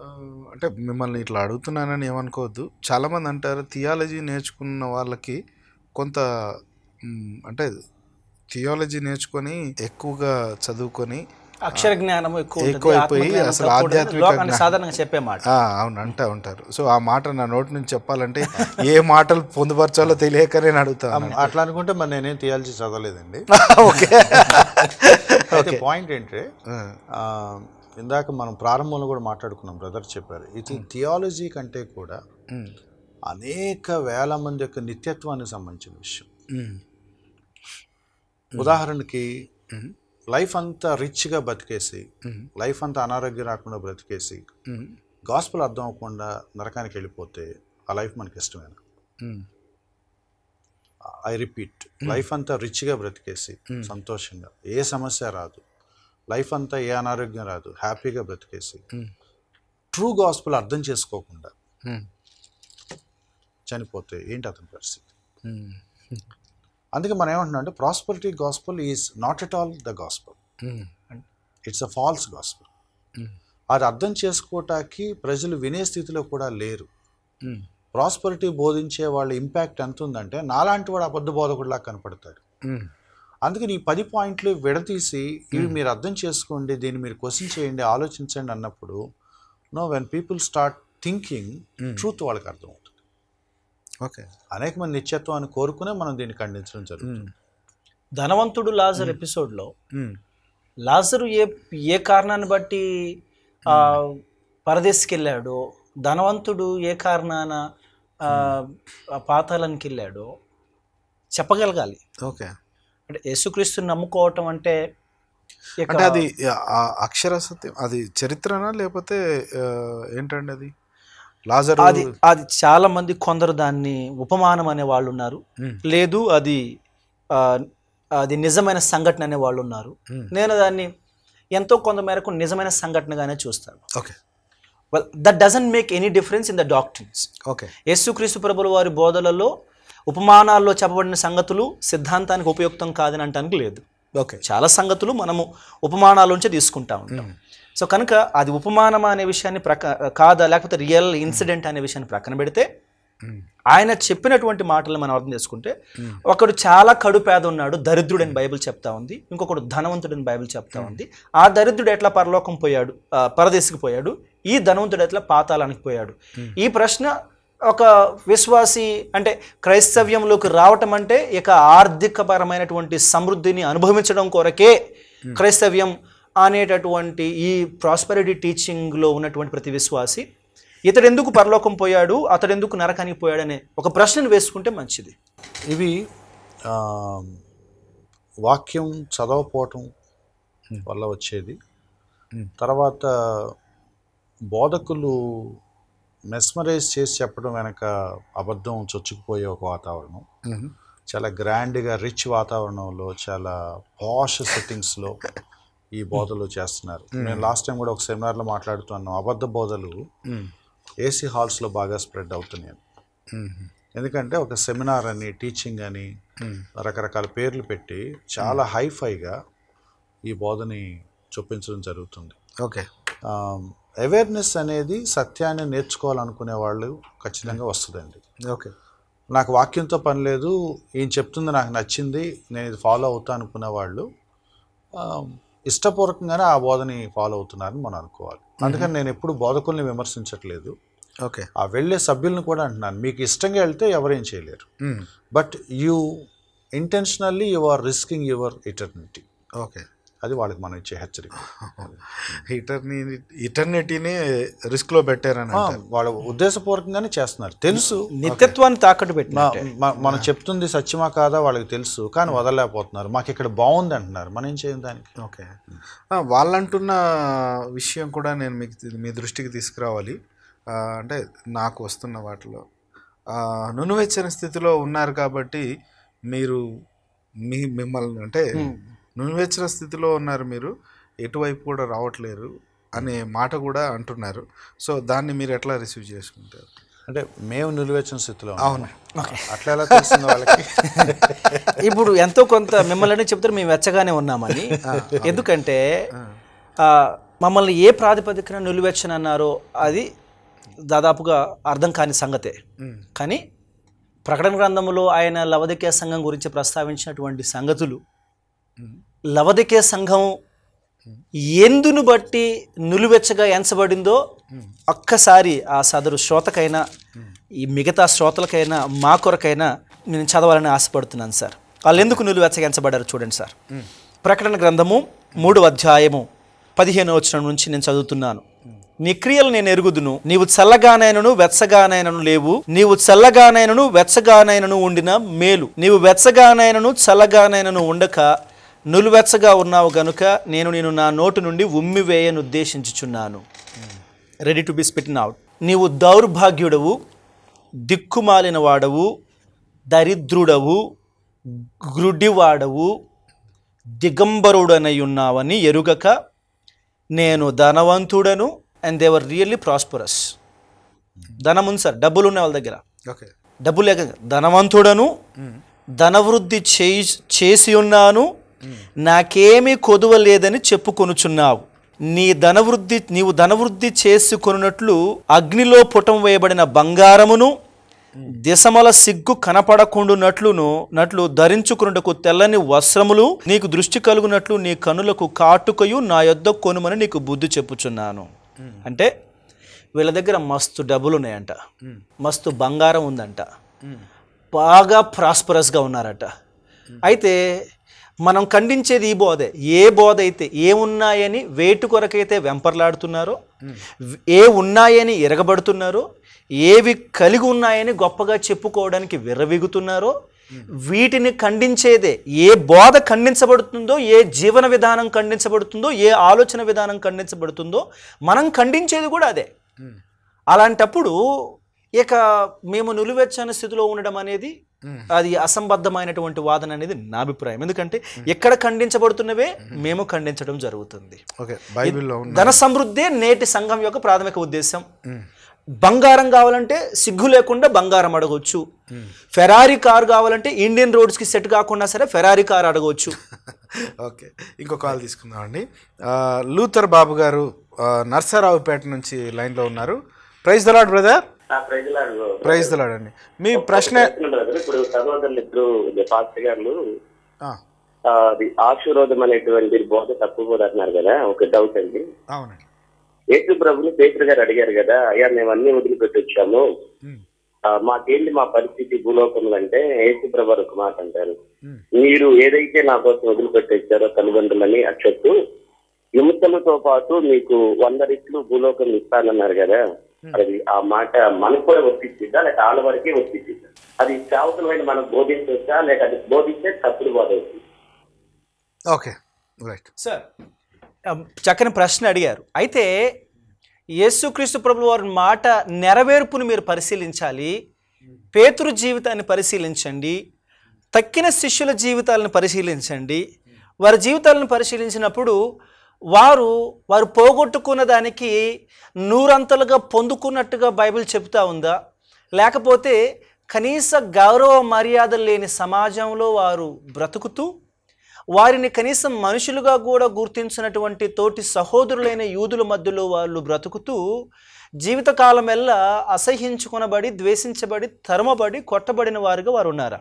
ఆ, అంటే మిమ్మల్ని ఇట్లా అడుగుతున్నానని ఏమనుకోవద్దు చాలామంది అంటారు థియాలజీ నేర్చుకున్న వాళ్ళకి కొంత మ్, అంటే థియాలజీ నేర్చుకొని ఎక్కువగా చదువుకొని అక్షర జ్ఞానం ఎక్కువ ఉంటుంది, ఎక్కువైపోయి ఆత్మజ్ఞానం అసలు తక్కువ ఉంటుంది. ఆధ్యాత్మిక లోకానికి జ్ఞానం- సాధారణంగా చెప్పే మాట ఆ, అవును అంటా ఉంటారు సో ఆ మాట నా నోటి నుంచి చెప్పాలంటే ఏ మాటలు పొందుపరచాలో తెలియక నేను అడుగుతాను అట్లా అనుకుంటే మరి నేనేం థియాలజీ చదవలేదండి ఓకే అయితే పాయింట్ ఏంటంటే ఆ, ఇందాక మనం ప్రారంభంలో కూడా మాట్లాడుకున్నాం బ్రదర్ చెప్పారు ఇది థియాలజీ కంటే కూడా అనేక వేల మంది యొక్క నిత్యత్వానికి సంబంధించిన విషయం ఉదాహరణకి లైఫ్ అంతా రిచ్గా బతికేసి లైఫ్ అంతా అనారోగ్యం రాకుండా బ్రతికేసి గాస్పుల్ అర్థం అవ్వకుండా నరకానికి వెళ్ళిపోతే ఆ లైఫ్ మనకి ఇష్టమేనా ఐ రిపీట్ లైఫ్ అంతా రిచ్గా బ్రతికేసి సంతోషంగా ఏ సమస్య రాదు లైఫ్ అంతా ఏ అనారోగ్యం రాదు హ్యాపీగా బ్రతికేసి ట్రూ గాస్పుల్ అర్థం చేసుకోకుండా చనిపోతే ఏంటి అతని పరిస్థితి అందుకే మనం ఏమంటున్నాం అంటే prosperity gospel is not at all the gospel it's a false gospel అది అర్థం చేసుకోవటానికి ప్రజలు వినే స్థితిలో కూడా లేరు ప్రాస్పరిటీ బోధించే వాళ్ళ ఇంపాక్ట్ ఎంత ఉందంటే నాలాంటి వాడు అబద్ధ బోధకుడిలా కనపడతాడు అందుకని ఈ పది పాయింట్లు విడదీసి ఇవి మీరు అర్థం చేసుకోండి దీన్ని మీరు క్వశ్చన్ చేయండి ఆలోచించండి అన్నప్పుడు no when people start thinking truth వాళ్ళకి అర్థమవుతుంది ఓకే అనేక మంది నిత్యత్వాన్ని కోరుకునే మనం దీన్ని ఖండించడం జరుగుతుంది ధనవంతుడు లాజర్ ఎపిసోడ్లో లాజరు ఏ ఏ కారణాన్ని బట్టి ఆ, పరదేశికి వెళ్ళాడో ధనవంతుడు ఏ కారణాన ఆ, ఆ పాతాళానికి వెళ్ళాడో చెప్పగలగాలి ఓకే అంటే యేసుక్రీస్తుని నమ్ముకోవటం అంటే ఇక అంటే అది ఆ అక్షర సత్యం అది చరిత్రనా లేకపోతే ఆ, ఏంటండి అది లాజరు అది అది చాలా మంది కొందరు దాన్ని ఉపమానం అనే వాళ్ళు ఉన్నారు మ్మ్. లేదు అది ఆ, అది నిజమైన సంఘటన అనే వాళ్ళు ఉన్నారు మ్మ్. నేను దాన్ని ఎంతో కొంత మేరకు నిజమైన సంఘటనగానే చూస్తాను okay well that doesn't make any difference in the doctrines okay యేసుక్రీస్తు ప్రభుల వారి బోధలలో ఉపమానాల్లో చెప్పబడిన సంగతులు సిద్ధాంతానికి ఉపయుక్తం కాదని అంటానికి లేదు ఓకే చాలా సంగతులు మనము ఉపమానాల నుంచే తీసుకుంటా ఉంటాం సో కనుక అది ఉపమానం అనే విషయాన్ని ప్రక కాదా లేకపోతే రియల్ ఇన్సిడెంట్ అనే విషయాన్ని ప్రక్కన పెడితే ఆయన చెప్పినటువంటి మాటలు మనం అర్థం చేసుకుంటే ఒకడు చాలా కడు పేద ఉన్నాడు దరిద్రుడని బైబిల్ చెప్తా ఉంది ఇంకొకడు ధనవంతుడని బైబిల్ చెప్తా ఉంది ఆ దరిద్రుడు ఎట్లా పరలోకం పోయాడు ఆ, పరదేశికి పోయాడు ఈ ధనవంతుడు ఎట్లా పాతాళానికి పోయాడు ఈ ప్రశ్న ఒక విశ్వాసి అంటే క్రైస్తవ్యంలోకి రావటం అంటే ఇక ఆర్థికపరమైనటువంటి సమృద్ధిని అనుభవించడం కొరకే క్రైస్తవ్యం అనేటటువంటి ఈ ప్రాస్పెరిటీ టీచింగ్లో ఉన్నటువంటి ప్రతి విశ్వాసి ఇతడు ఎందుకు పరలోకం పోయాడు అతడు ఎందుకు నరకానికి పోయాడు అనే ఒక ప్రశ్నను వేసుకుంటే మంచిది ఇవి ఆ, వాక్యం చదవపోవటం వల్ల వచ్చేది తర్వాత బోధకులు మెస్మరైజ్ చేసి చెప్పడం వెనక అబద్ధం చొచ్చుకుపోయే ఒక వాతావరణం చాలా గ్రాండ్గా రిచ్ వాతావరణంలో చాలా పాష్ సెట్టింగ్స్లో ఈ బోధలు చేస్తున్నారు నేను లాస్ట్ టైం కూడా ఒక సెమినార్లో మాట్లాడుతున్నాను అబద్ధ బోధలు ఏసీ హాల్స్లో బాగా స్ప్రెడ్ అవుతున్నాయి ఎందుకంటే ఒక సెమినార్ అని టీచింగ్ అని రకరకాల పేర్లు పెట్టి చాలా హైఫైగా ఈ బోధని చొప్పించడం జరుగుతుంది ఓకే అవేర్నెస్ అనేది సత్యాన్ని నేర్చుకోవాలనుకునే వాళ్ళు ఖచ్చితంగా వస్తుందండి ఓకే నాకు వాక్యంతో పని లేదు ఈయన చెప్తుంది నాకు నచ్చింది నేను ఇది ఫాలో అవుతా అనుకునే వాళ్ళు ఆ, ఇష్టపూర్వకంగానే ఆ బోధని ఫాలో అవుతున్నారని మనం అనుకోవాలి అందుకని నేను ఎప్పుడు బోధకుల్ని విమర్శించట్లేదు ఓకే ఆ వెళ్ళే సభ్యులను కూడా అంటున్నాను మీకు ఇష్టంగా వెళ్తే ఎవరేం చేయలేరు but you intentionally you are risking your eternity okay అది వాళ్ళకి మనం ఇచ్చే హెచ్చరిక ఇటర్ని ఇటర్నిటీని రిస్క్లో పెట్టారని ఆ, అంటారు వాళ్ళ ఉద్దేశపూర్వకంగానే చేస్తున్నారు తెలుసు నిత్యత్వాన్ని తాకట్టు పెట్టి మా- మ- మనం చెప్తుంది సత్యమా కాదా వాళ్ళకి తెలుసు కానీ వదలలేకపోతున్నారు మాకు ఇక్కడ బాగుంది అంటున్నారు మనం ఏం చేయం దానికి ఓకే ఆ, వాళ్ళంటున్న విషయం కూడా నేను మీకు తీ- మీ దృష్టికి తీసుకురావాలి ఆ, అంటే నాకు వస్తున్న వాటిలో ఆ, నునువెచ్చని స్థితిలో ఉన్నారు కాబట్టి మీరు మీ మిమ్మల్ని అంటే నునువెచ్చని స్థితిలో ఉన్నారు మీరు ఎటువైపు కూడా రావట్లేరు అనే మాట కూడా అంటున్నారు సో దాన్ని మీరు ఎట్లా రిసీవ్ చేసుకుంటారు అంటే మేము నిలువెచ్చిన స్థితిలో ఉన్నాం. అవును అట్లా ఎలా తెలిసింది వాళ్ళకి ఇప్పుడు ఎంతో కొంత మిమ్మల్ని చెప్తారు మేము వెచ్చగానే ఉన్నామని ఎందుకంటే ఆ, మమ్మల్ని ఏ ప్రాతిపదికన నిలువెచ్చనన్నారో అది దాదాపుగా అర్థం కాని సంగతే ఉమ్, కానీ ప్రకటన గ్రంథంలో ఆయన లవదికే సంఘం గురించి ప్రస్తావించినటువంటి సంగతులు లవదికే సంఘం ఎందును బట్టి నులువెచ్చగా ఎంచబడిందో ఒక్కసారి ఆ సదరు శ్రోతకైనా ఈ మిగతా శ్రోతలకైనా మా కొరకైనా నేను చదవాలని ఆశపడుతున్నాను సార్ వాళ్ళు ఎందుకు నిలువెచ్చగా ఎంచబడ్డారు చూడండి సార్ ప్రకటన గ్రంథము మూడు అధ్యాయము పదిహేను వచనం నుంచి నేను చదువుతున్నాను నీ క్రియలు నేను ఎరుగుదును నీవు చల్లగానైనను వెచ్చగానైనను లేవు నీవు చల్లగానైనను వెచ్చగానైనను ఉండిన మేలు నీవు వెచ్చగానైనను చల్లగానైనను ఉండక నులువెచ్చగా ఉన్నావు గనుక నేను నేను నా నోటు నుండి ఉమ్మివేయను ఉద్దేశించుచున్నాను ready to be spitten out నీవు దౌర్భాగ్యుడవు దిక్కుమాలిన వాడవు దరిద్రుడవు గ్రుడివాడవు దిగంబరుడనై ఉన్నావని ఎరుగక నేను ధనవంతుడను అండ్ దేవర్ రియల్లీ ప్రాస్పరస్ ధనం ఉంది సార్ డబ్బులు ఉన్నాయి వాళ్ళ దగ్గర ఓకే డబ్బు లేక ధనవంతుడను ధనవృద్ధి చేయి చేసి ఉన్నాను నాకేమీ కొదువ లేదని చెప్పుకొనుచున్నావు నీ ధనవృద్ధి నీవు ధనవృద్ధి చేసుకొనున్నట్లు అగ్నిలో పుటం వేయబడిన బంగారమును దిశమల సిగ్గు కనపడకుండునట్లును నట్లు ధరించుకున్నటకు తెల్లని వస్త్రములు నీకు దృష్టి కలుగునట్లు నీ కనులకు కాటుకయు నా యొద్ద కొనుమని నీకు బుద్ధి చెప్పుచున్నాను అంటే వీళ్ళ దగ్గర మస్తు డబ్బులు ఉన్నాయంట మస్తు బంగారం ఉందంట బాగా ప్రాస్పరస్గా ఉన్నారట అయితే మనం ఖండించేది ఈ బోధే ఏ బోధ అయితే ఏమున్నాయని వేటు కొరకైతే వెంపర్లాడుతున్నారో ఏ ఉన్నాయని ఎరగబడుతున్నారో ఏవి కలిగి ఉన్నాయని గొప్పగా చెప్పుకోవడానికి విర్రవీగుతున్నారో వీటిని ఖండించేదే ఏ బోధ ఖండించబడుతుందో ఏ జీవన విధానం ఖండించబడుతుందో ఏ ఆలోచన విధానం ఖండించబడుతుందో మనం ఖండించేది కూడా అదే అలాంటప్పుడు ఇక మేము నిలువెచ్చని స్థితిలో ఉండడం అనేది అది అసంబద్ధమైనటువంటి వాదన అనేది నా అభిప్రాయం ఎందుకంటే ఎక్కడ ఖండించబడుతున్నవే మేము ఖండించడం జరుగుతుంది ఓకే బైబిల్లో ఉన్న ధన సమృద్ధే నేటి సంఘం యొక్క ప్రాథమిక ఉద్దేశం బంగారం కావాలంటే సిగ్గు లేకుండా బంగారం అడగవచ్చు ఫెరారీ కార్ కావాలంటే ఇండియన్ రోడ్స్కి సెట్ కాకుండా సరే ఫెరారీ కార్ అడగవచ్చు ఓకే ఇంకో కాల్ తీసుకుందామండి ఆ, లూథర్ బాబు గారు ఆ, నర్సరావుపేట నుంచి లైన్లో ఉన్నారు ప్రైజ్ దలాడ్ బ్రదర్ ఆ ప్రజలు ప్రైజ్ దలాడ్ అండి మీ ప్రశ్న ఇప్పుడు సహోదరులు ఇద్దరు పాస్టర్ గారు ఆ, ఆ, అది ఆశీర్వాదం అనేటువంటి బోధ తప్పు బోధ అంటున్నారు కదా ఒక డౌట్ అండి అవునండి యేసు ప్రభుని పేతురు గారు అడిగారు కదా అయ్యా మేము అన్ని వదిలిపెట్టి వచ్చాము ఉమ్, ఆ, మాకేంటి మా పరిస్థితి భూలోకంలో అంటే యేసు ప్రభు ఒక మాట అంటారు ఉమ్, మీరు ఏదైతే నా కోసం వదిలిపెట్టి వచ్చారో తల్లిదండ్రులని అక్షత్తు విముక్తులతో పాటు మీకు వంద రెట్లు భూలోకం ఇస్తానన్నారు కదా అది ఆ మాట మనకు కూడా వర్తిస్తుందా లేక వాళ్ళ వరకే వర్తిస్తుందా అది సేవకులమైన మనకు బోధించవచ్చా లేక అది బోధిస్తే తప్పుడు బోధ అవుతుంది ఓకే రైట్ సార్ చక్కని ప్రశ్న అడిగారు అయితే యేసుక్రీస్తు ప్రభుల వారి మాట నెరవేర్పును మీరు పరిశీలించాలి పేతురు జీవితాన్ని పరిశీలించండి తక్కిన శిష్యుల జీవితాలను పరిశీలించండి వారి జీవితాలను పరిశీలించినప్పుడు వారు వారు పోగొట్టుకున్న దానికి నూరంతలుగా పొందుకున్నట్టుగా బైబిల్ చెబుతా ఉందా లేకపోతే కనీస గౌరవ మర్యాదలు లేని సమాజంలో వారు బ్రతుకుతూ వారిని కనీసం మనుషులుగా కూడా గుర్తించినటువంటి తోటి సహోదరులైన యూదుల మధ్యలో వాళ్ళు బ్రతుకుతూ జీవితకాలమెల్లా అసహ్యించుకొనబడి ద్వేషించబడి తరమబడి కొట్టబడిన వారుగా వారు ఉన్నారా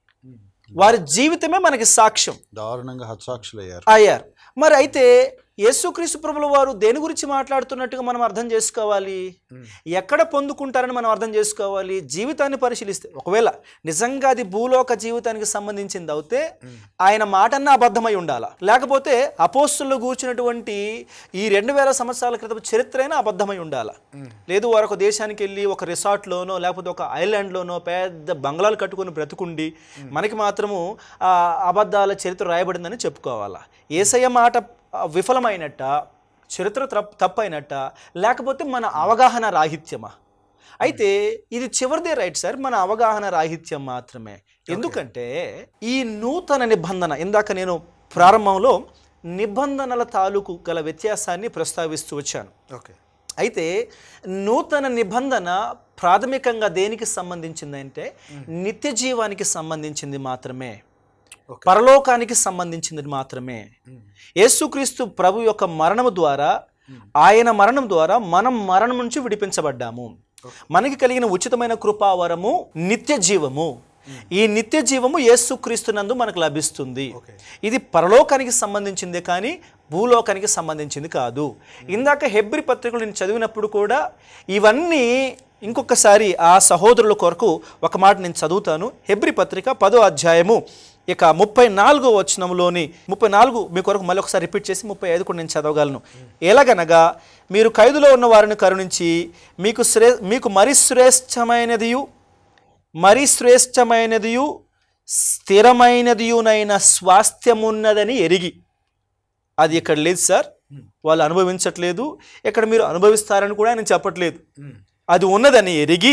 వారి జీవితమే మనకి సాక్ష్యం దారుణంగా హత్సాక్షులయ్యారు అయ్యారు మరి అయితే యేసుక్రీస్తు ప్రభుల వారు దేని గురించి మాట్లాడుతున్నట్టుగా మనం అర్థం చేసుకోవాలి ఎక్కడ పొందుకుంటారని మనం అర్థం చేసుకోవాలి జీవితాన్ని పరిశీలిస్తే ఒకవేళ నిజంగా అది భూలోక జీవితానికి సంబంధించింది అయితే ఆయన మాటన్నా అబద్ధమై ఉండాలా లేకపోతే అపోస్తుల్లో కూర్చున్నటువంటి ఈ రెండు వేల సంవత్సరాల క్రితం చరిత్ర అయినా అబద్ధమై ఉండాలా లేదు వారు ఒక దేశానికి వెళ్ళి ఒక రిసార్ట్లోనో లేకపోతే ఒక ఐలాండ్లోనో పెద్ద బంగ్లాలు కట్టుకొని బ్రతుకుండి మనకి మాత్రము ఆ అబద్ధాల చరిత్ర రాయబడిందని చెప్పుకోవాలా ఏసయ్య మాట ఆ, విఫలమైనట్ట చరిత్ర తప్ తప్పైనట్ట లేకపోతే మన అవగాహన రాహిత్యమా అయితే ఇది చివరిదే రైట్ సార్ మన అవగాహన రాహిత్యం మాత్రమే ఎందుకంటే ఈ నూతన నిబంధన ఇందాక నేను ప్రారంభంలో నిబంధనల తాలూకు గల వ్యత్యాసాన్ని ప్రస్తావిస్తూ వచ్చాను ఓకే అయితే నూతన నిబంధన ప్రాథమికంగా దేనికి సంబంధించిందంటే నిత్య జీవానికి సంబంధించింది మాత్రమే పరలోకానికి సంబంధించింది మాత్రమే యేసుక్రీస్తు ప్రభు యొక్క మరణము ద్వారా ఆయన మరణం ద్వారా మనం మరణం నుంచి విడిపించబడ్డాము మనకి కలిగిన ఉచితమైన కృపావరము నిత్య జీవము ఈ నిత్య జీవము యేసుక్రీస్తునందు మనకు లభిస్తుంది ఇది పరలోకానికి సంబంధించిందే కానీ భూలోకానికి సంబంధించింది కాదు ఇందాక హెబ్రి పత్రికలు నేను చదివినప్పుడు కూడా ఇవన్నీ ఇంకొకసారి ఆ సహోదరుల కొరకు ఒక మాట నేను చదువుతాను హెబ్రి పత్రిక పదో అధ్యాయము ఇక ముప్పై నాలుగో వచనంలోని ముప్పై నాలుగు మీ కొరకు మళ్ళీ ఒకసారి రిపీట్ చేసి ముప్పై ఐదు కూడా నేను చదవగలను ఎలాగనగా మీరు ఖైదులో ఉన్న వారిని కరుణించి మీకు శ్రే మీకు మరి శ్రేష్టమైనదియు మరి శ్రేష్టమైనదియు స్థిరమైనదియునైన స్వాస్థ్యమున్నదని ఎరిగి అది ఇక్కడ లేదు సార్ వాళ్ళు అనుభవించట్లేదు ఇక్కడ మీరు అనుభవిస్తారని కూడా నేను చెప్పట్లేదు అది ఉన్నదని ఎరిగి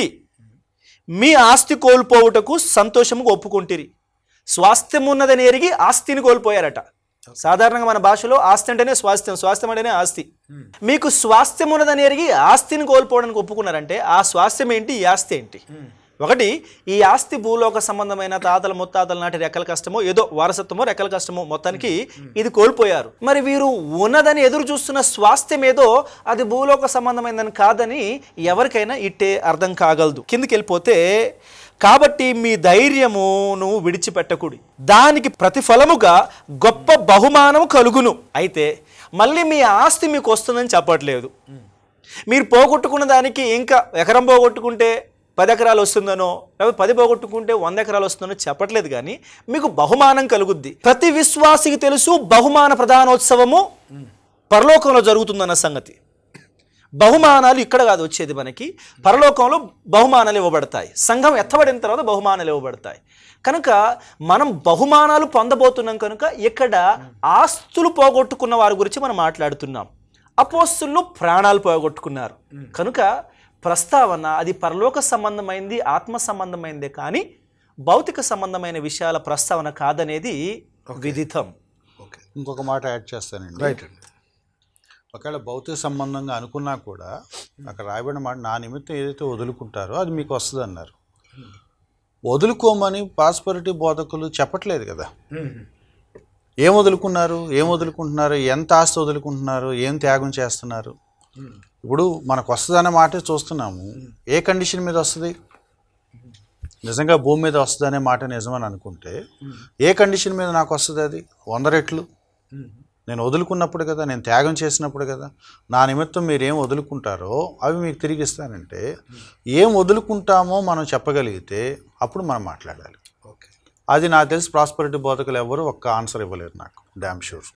మీ ఆస్తి కోల్పోవుటకు సంతోషముగా ఒప్పుకుంటిరి స్వాస్థ్యం ఉన్నదని ఎరిగి ఆస్తిని కోల్పోయారట సాధారణంగా మన భాషలో ఆస్తి అంటేనే స్వాస్థ్యం స్వాస్థ్యం అంటేనే ఆస్తి మీకు స్వాస్థ్యం ఉన్నదని ఎరిగి ఆస్తిని కోల్పోవడానికి ఒప్పుకున్నారంటే ఆ స్వాస్థ్యం ఏంటి ఈ ఆస్తి ఏంటి ఒకటి ఈ ఆస్తి భూలోక సంబంధమైన తాతల ముత్తాతల నాటి రెక్కల కష్టమో ఏదో వారసత్వమో రెక్కల కష్టమో మొత్తానికి ఇది కోల్పోయారు మరి వీరు ఉన్నదని ఎదురు చూస్తున్న స్వాస్థ్యం ఏదో అది భూలోక సంబంధమైనదని కాదని ఎవరికైనా ఇట్టే అర్థం కాగలదు కిందికి వెళ్ళిపోతే కాబట్టి మీ ధైర్యమును విడిచిపెట్టకుడి దానికి ప్రతిఫలముగా గొప్ప బహుమానం కలుగును అయితే మళ్ళీ మీ ఆస్తి మీకు వస్తుందని చెప్పట్లేదు మీరు పోగొట్టుకున్న దానికి ఇంకా ఎకరం పోగొట్టుకుంటే పది ఎకరాలు వస్తుందనో లేకపోతే పది పోగొట్టుకుంటే వంద ఎకరాలు వస్తుందనో చెప్పట్లేదు కానీ మీకు బహుమానం కలుగుద్ది ప్రతి విశ్వాసికి తెలుసు బహుమాన ప్రధానోత్సవము పరలోకంలో జరుగుతుందన్న సంగతి బహుమానాలు ఇక్కడ కాదు వచ్చేది మనకి పరలోకంలో బహుమానాలు ఇవ్వబడతాయి సంఘం ఎత్తబడిన తర్వాత బహుమానాలు ఇవ్వబడతాయి కనుక మనం బహుమానాలు పొందబోతున్నాం కనుక ఇక్కడ ఆస్తులు పోగొట్టుకున్న వారి గురించి మనం మాట్లాడుతున్నాం అపోస్తులు ప్రాణాలు పోగొట్టుకున్నారు కనుక ప్రస్తావన అది పరలోక సంబంధమైంది ఆత్మ సంబంధమైందే కానీ భౌతిక సంబంధమైన విషయాల ప్రస్తావన కాదనేది విదితం ఓకే ఇంకొక మాట యాడ్ చేస్తానండి రైట్ అండి ఒకవేళ భౌతిక సంబంధంగా అనుకున్నా కూడా అక్కడ రాయబడిన మాట నా నిమిత్తం ఏదైతే వదులుకుంటారో అది మీకు వస్తుంది అన్నారు వదులుకోమని పాస్పరిటీ బోధకులు చెప్పట్లేదు కదా ఏం వదులుకున్నారు ఏం వదులుకుంటున్నారు ఎంత ఆస్తి వదులుకుంటున్నారు ఏం త్యాగం చేస్తున్నారు ఇప్పుడు మనకు వస్తుందన్న మాట చూస్తున్నాము ఏ కండిషన్ మీద వస్తుంది నిజంగా భూమి మీద వస్తుంది అనే మాట నిజమని అనుకుంటే ఏ కండిషన్ మీద నాకు వస్తుంది అది వంద రెట్లు నేను వదులుకున్నప్పుడు కదా నేను త్యాగం చేసినప్పుడు కదా నా నిమిత్తం మీరు ఏం వదులుకుంటారో అవి మీకు తిరిగి ఇస్తానంటే ఏం వదులుకుంటామో మనం చెప్పగలిగితే అప్పుడు మనం మాట్లాడాలి ఓకే అది నాకు తెలిసి ప్రాస్పరిటీ బోధకులు ఎవరు ఒక్క ఆన్సర్ ఇవ్వలేరు నాకు డ్యామ్ షూర్